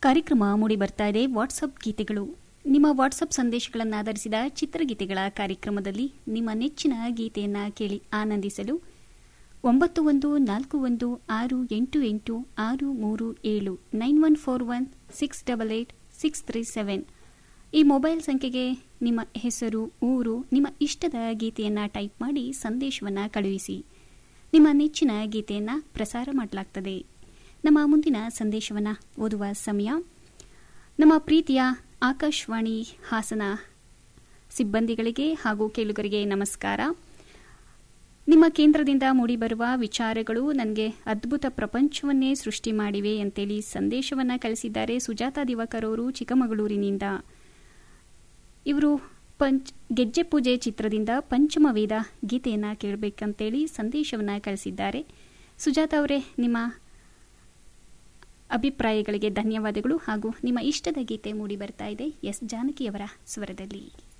ಕಾರ್ಯಕ್ರಮ ಮೂಡಿ ಬರ್ತಾ ಇದೆ ವಾಟ್ಸಪ್ ಗೀತೆಗಳು ನಿಮ್ಮ ವಾಟ್ಸಪ್ ಸಂದೇಶಗಳನ್ನು ಆಧರಿಸಿದ ಚಿತ್ರಗೀತೆಗಳ ಕಾರ್ಯಕ್ರಮದಲ್ಲಿ ನಿಮ್ಮ ನೆಚ್ಚಿನ ಗೀತೆಯನ್ನು ಕೇಳಿ ಆನಂದಿಸಲು ಒಂಬತ್ತು ಒಂದು ನಾಲ್ಕು ಒಂದು ಆರು ಎಂಟು ಎಂಟು ಆರು ಮೂರು ಏಳು nine one four one six double eight six three seven ಈ ಮೊಬೈಲ್ ಸಂಖ್ಯೆಗೆ ನಿಮ್ಮ ಹೆಸರು ಊರು ನಿಮ್ಮ ಇಷ್ಟದ ಗೀತೆಯನ್ನು ಟೈಪ್ ಮಾಡಿ ಸಂದೇಶವನ್ನು ಕಳುಹಿಸಿ ನಿಮ್ಮ ನೆಚ್ಚಿನ ಗೀತೆಯನ್ನು ಪ್ರಸಾರ ಮಾಡಲಾಗ್ತದೆ ನಮ್ಮ ಮುಂದಿನ ಸಂದೇಶವನ್ನು ಓದುವ ಸಮಯ ನಮ್ಮ ಪ್ರೀತಿಯ ಆಕಾಶವಾಣಿ ಹಾಸನ ಸಿಬ್ಬಂದಿಗಳಿಗೆ ಹಾಗೂ ಕೇಳುಗರಿಗೆ ನಮಸ್ಕಾರ ನಿಮ್ಮ ಕೇಂದ್ರದಿಂದ ಮೂಡಿಬರುವ ವಿಚಾರಗಳು ನನಗೆ ಅದ್ಭುತ ಪ್ರಪಂಚವನ್ನೇ ಸೃಷ್ಟಿ ಮಾಡಿವೆ ಅಂತೇಳಿ ಸಂದೇಶವನ್ನು ಕಳಿಸಿದ್ದಾರೆ ಸುಜಾತ ದಿವಾಕರ್ ಅವರು ಚಿಕ್ಕಮಗಳೂರಿನಿಂದ ಇವರು ಪಂಚ್ ಗೆಜ್ಜೆ ಪೂಜೆ ಚಿತ್ರದಿಂದ ಪಂಚಮ ವೇದ ಗೀತೆಯನ್ನು ಕೇಳಬೇಕಂತೇಳಿ ಸಂದೇಶವನ್ನು ಕಳಿಸಿದ್ದಾರೆ ಸುಜಾತ ಅವರೇ ನಿಮ್ಮ ಅಭಿಪ್ರಾಯಗಳಿಗೆ ಧನ್ಯವಾದಗಳು ಹಾಗೂ ನಿಮ್ಮ ಇಷ್ಟದ ಗೀತೆ ಮೂಡಿ ಬರ್ತಾ ಇದೆ ಎಸ್ ಜಾನಕಿಯವರ ಸ್ವರದಲ್ಲಿ